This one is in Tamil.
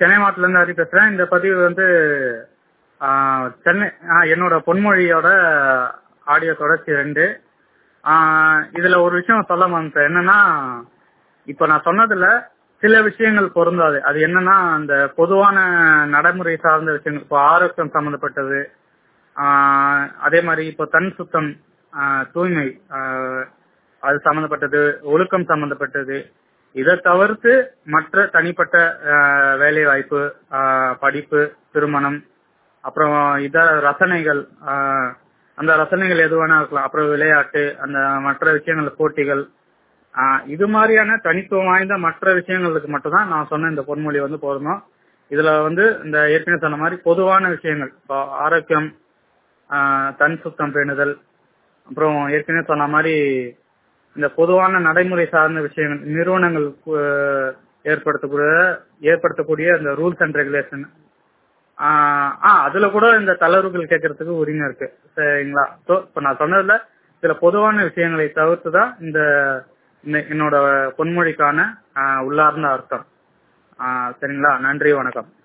சென்னை மாவட்டத்துல இருந்து ஹரி பேசுறேன் இந்த பதிவு வந்து ஆ, சென்னை ஆ, என்னோட பொன்மொழியோட ஆடியோ தொடர்ச்சி ரெண்டு ஆ, இதுல ஒரு விஷயம் சொல்ல மறந்துட்டேன் என்னன்னா இப்ப நான் சொன்னதுல சில விஷயங்கள் பொருந்தாது அது என்னன்னா அந்த பொதுவான நடைமுறை சார்ந்த விஷயங்கள் இப்போ ஆரோக்கியம் சம்பந்தப்பட்டது ஆஹ் அதே மாதிரி இப்போ தன் சுத்தம் ஆஹ் தூய்மை ஆஹ் அது சம்பந்தப்பட்டது ஒழுக்கம் சம்பந்தப்பட்டது இதை தவிர்த்து மற்ற தனிப்பட்ட ஆஹ் வேலை வாய்ப்பு ஆஹ் படிப்பு திருமணம் அப்புறம் இதர ரசனைகள் ஆஹ் அந்த ரசனைகள் எது வேணா இருக்கலாம் அப்புறம் விளையாட்டு அந்த மற்ற விஷயங்கள் போட்டிகள் ஆஹ் இது மாதிரியான தனித்துவம் வாய்ந்த மற்ற விஷயங்களுக்கு மட்டும்தான் நான் சொன்ன இந்த பொன்மொழி வந்து பொருந்தும் இதுல வந்து இந்த ஏற்கனவே சொன்ன மாதிரி பொதுவான விஷயங்கள் இப்போ ஆரோக்கியம் ஆஹ் தன் சுத்தம் பேணுதல் அப்புறம் ஏற்கனவே சொன்ன மாதிரி இந்த பொதுவான நடைமுறை சார்ந்த விஷயங்கள் நிறுவனங்கள் கு- ஏற்படுத்தக்கூடிய ஏற்படுத்தக்கூடிய இந்த ரூல்ஸ் அண்ட் ரெகுலேஷன் ஆஹ் அதுல கூட இந்த தளர்வுகள் கேட்கறதுக்கு உரிமை இருக்கு சரிங்களா ஸோ இப்போ நான் சொன்னதுல சில பொதுவான விஷயங்களை தவிர்த்து தான் இந்த இந்த- என்னோட பொன்மொழிக்கான ஆஹ் உள்ளார்ந்த அர்த்தம் ஆஹ் சரிங்களா நன்றி வணக்கம்